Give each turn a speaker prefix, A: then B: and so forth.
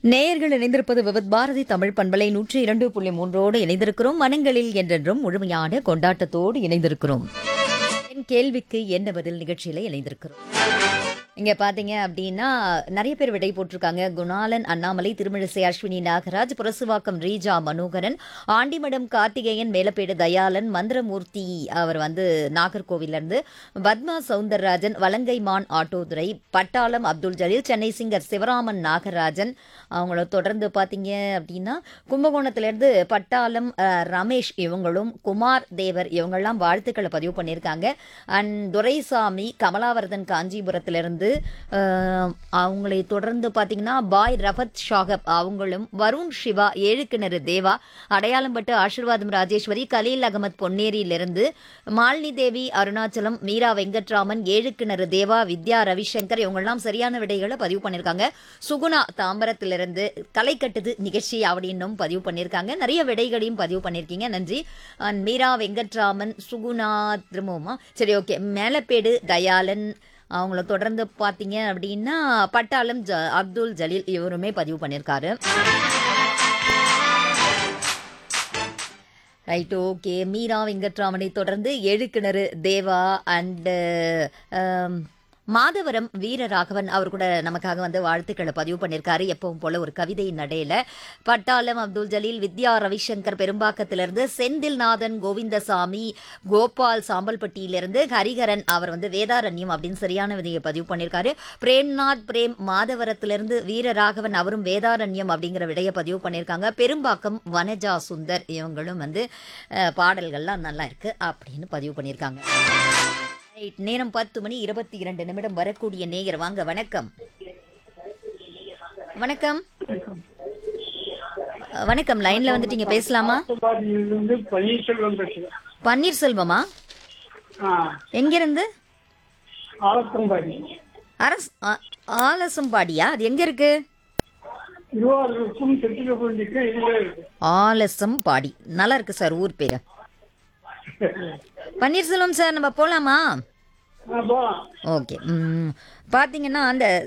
A: நேயர்கள் இணைந்திருப்பது விவித் பாரதி தமிழ் பண்பலை நூற்றி இரண்டு புள்ளி மூன்றோடு இணைந்திருக்கிறோம் மனங்களில் என்றென்றும் முழுமையான கொண்டாட்டத்தோடு இணைந்திருக்கிறோம் என் கேள்விக்கு என்ன பதில் நிகழ்ச்சியில இணைந்திருக்கிறோம் இங்க பாத்தீங்க அப்படின்னா நிறைய பேர் விடை போட்டிருக்காங்க குணாலன் அண்ணாமலை திருமிழிசை அஸ்வினி நாகராஜ் புரசுவாக்கம் ரீஜா மனோகரன் ஆண்டிமடம் கார்த்திகேயன் மேலப்பேடு தயாளன் மந்திரமூர்த்தி அவர் வந்து நாகர்கோவில்ல இருந்து பத்மா சவுந்தரராஜன் வலங்கைமான் ஆட்டோதுரை பட்டாளம் அப்துல் ஜலீல் சென்னை சிங்கர் சிவராமன் நாகராஜன் அவங்கள தொடர்ந்து பார்த்தீங்க அப்படின்னா கும்பகோணத்திலேருந்து பட்டாளம் அஹ், ரமேஷ் இவங்களும் குமார் தேவர் இவங்கெல்லாம் வாழ்த்துக்களை பதிவு பண்ணியிருக்காங்க அண்ட் துரைசாமி கமலாவர்தன் காஞ்சிபுரத்திலிருந்து அஹ், அவங்களை தொடர்ந்து பார்த்தீங்கன்னா பாய் ரஃபத் ஷாகப் அவங்களும் வருண் சிவா ஏழுக்கிணறு தேவா அடையாளம்பட்டு ஆசீர்வாதம் ராஜேஸ்வரி கலீல் அகமத் பொன்னேரியிலிருந்து மாலினி தேவி அருணாச்சலம் மீரா வெங்கட்ராமன் ஏழுக்கிணறு தேவா வித்யா ரவிசங்கர் இவங்கெல்லாம் சரியான விடைகளை பதிவு பண்ணியிருக்காங்க சுகுணா தாம்பரத்திலிருந்து கலை கட்டுது நிகழ்ச்சி அப்படின்னும் பதிவு பண்ணியிருக்காங்க நிறைய விடைகளையும் பதிவு பண்ணியிருக்கீங்க நன்றி அண்ட் மீரா வெங்கட்ராமன் சுகுணா திரும்பவுமா சரி ஓகே மேலப்பேடு தயாளன் அவங்கள தொடர்ந்து பார்த்தீங்க அப்படின்னா பட்டாளம் ஜ அப்துல் ஜலீல் இவருமே பதிவு பண்ணியிருக்காரு ரைட் ஓகே மீரா வெங்கட்ராமனை தொடர்ந்து எழுக்கிணறு தேவா அண்டு மாதவரம் வீரராகவன் அவர் கூட நமக்காக வந்து வாழ்த்துக்களை பதிவு பண்ணியிருக்காரு எப்பவும் போல ஒரு கவிதை நடையில பட்டாளம் அப்துல் ஜலீல் வித்யா ரவிசங்கர் பெரும்பாக்கத்திலிருந்து செந்தில்நாதன் கோவிந்தசாமி கோபால் சாம்பல்பட்டியிலிருந்து ஹரிஹரன் அவர் வந்து வேதாரண்யம் அப்படின்னு சரியான விதையை பதிவு பண்ணியிருக்காரு பிரேம்நாத் பிரேம் மாதவரத்திலிருந்து வீரராகவன் அவரும் வேதாரண்யம் அப்படிங்கிற விடையை பதிவு பண்ணியிருக்காங்க பெரும்பாக்கம் வனஜா சுந்தர் இவங்களும் வந்து அஹ், பாடல்கள்லாம் நல்லா இருக்கு அப்படின்னு பதிவு பண்ணியிருக்காங்க ரைட் நேரம் பத்து மணி இருபத்தி இரண்டு நிமிடம் வரக்கூடிய நேயர் வாங்க வணக்கம் வணக்கம் அஹ், வணக்கம் லைன்ல வந்துட்டீங்க பேசலாமா
B: பாட்டியிலிருந்து பன்னீர்செல்வம் பேசுகிறேன்
A: பன்னீர்செல்வமா
B: ஆ
A: எங்கிருந்து
B: ஆலத்தம்பாடி
A: அரஸ் ஆ- ஆலசம்பாடியா அது எங்க இருக்கு
B: திருவாரூருக்கும் திருச்சிராப்பள்ளிக்கும் இதுவே இருக்கு
A: ஆலசம்பாடி நல்லா இருக்கு சார் ஊர் பேரு பன்னீர்செல்வம் சார் நம்ம போலாமா
B: ஆ, போலாம்
A: ஓகே ம், பாத்தீங்கன்னா அந்த